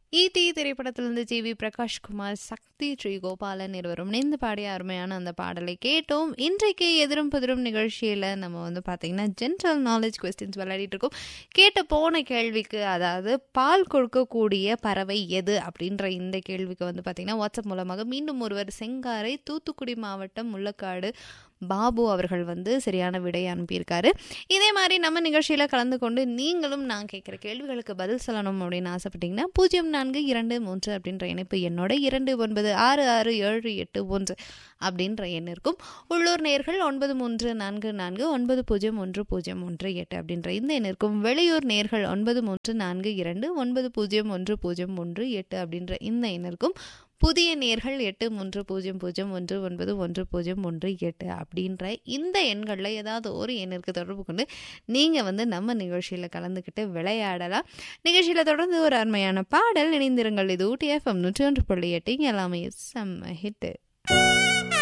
ED திரைப்படத்திலிருந்து G V Prakashkumar Sakthi Sri Gopalan இருவரும் இணைந்து பாடிய அருமையான அந்த பாடலை கேட்டோம் இன்றைக்கு எதிரும் புதிரும் நிகழ்ச்சியில் நம்ம வந்து பார்த்தீங்கன்னா ஜென்ரல் நாலேஜ் கொஸ்டின்ஸ் விளையாடிட்டு இருக்கோம் கேட்ட போன கேள்விக்கு அதாவது பால் கொடுக்கக்கூடிய பறவை எது அப்படின்ற இந்த கேள்விக்கு வந்து பார்த்தீங்கன்னா வாட்ஸ்அப் மூலமாக மீண்டும் ஒருவர் செங்காரை தூத்துக்குடி மாவட்டம் முள்ளக்காடு பாபு அவர்கள் வந்து சரியான விடை அனுப்பியிருக்காரு இதே மாதிரி நம்ம நிகழ்ச்சியில் கலந்து கொண்டு நீங்களும் நான் கேட்குற கேள்விகளுக்கு பதில் சொல்லணும் அப்படின்னு ஆசைப்பட்டீங்கன்னா பூஜ்ஜியம் நான்கு இரண்டு மூன்று அப்படின்ற இணைப்பு என்னோட இரண்டு ஒன்பது ஆறு ஆறு ஏழு எட்டு ஒன்று அப்படின்ற எண் இருக்கும் உள்ளூர் நேர்கள் ஒன்பது மூன்று நான்கு நான்கு ஒன்பது பூஜ்ஜியம் ஒன்று பூஜ்ஜியம் ஒன்று எட்டு அப்படின்ற இந்த எண் இருக்கும் வெளியூர் நேர்கள் ஒன்பது மூன்று நான்கு இரண்டு ஒன்பது பூஜ்ஜியம் ஒன்று பூஜ்ஜியம் ஒன்று எட்டு அப்படின்ற இந்த எண் இருக்கும் புதிய நேர்கள் எட்டு மூன்று பூஜ்ஜியம் பூஜ்ஜியம் ஒன்று ஒன்பது ஒன்று பூஜ்ஜியம் ஒன்று எட்டு அப்படின்ற இந்த எண்களில் ஏதாவது ஒரு எண்ணிற்கு தொடர்பு கொண்டு நீங்கள் வந்து நம்ம நிகழ்ச்சியில் கலந்துக்கிட்டு விளையாடலாம் நிகழ்ச்சியில் தொடர்ந்து ஒரு அருமையான பாடல் இணைந்திருங்கள் இது ஊட்டி எஃப்எம் நூற்றி ஒன்று புள்ளி எட்டு இங்கே எல்லாமே செம்ம ஹிட்டு